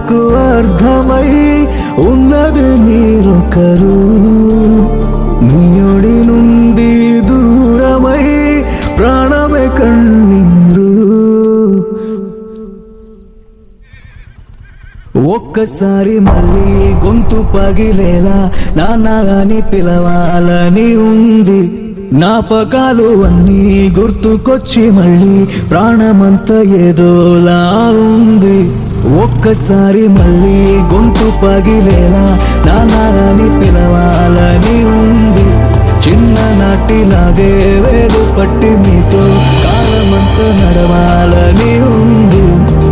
నాకు అర్థమై ఉన్నది మీరొకరు నీయోడి నుండి దూరమై ప్రాణమే కన్నీరు ఒక్కసారి మళ్ళీ గొంతు పగిలేలా నాన్న అని పిలవాలని ఉంది జ్ఞాపకాలు అన్నీ గుర్తుకొచ్చి మళ్ళీ ప్రాణమంతా ఏదోలా ఉంది ఒక్కసారి మళ్ళీ గొంతు పగిలేలా నాన్న అని పిలవాలని ఉంది చిన్ననాటిలాగే వేలు పట్టి మీతో కాలమంతా నడవాలని ఉంది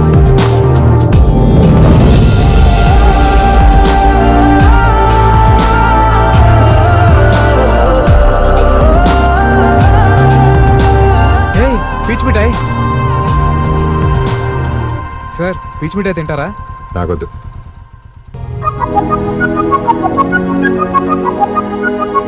ఏయ్ పీచ్ మిఠాయి సార్ పీచ్ మిఠాయి తింటారా నాకొద్దు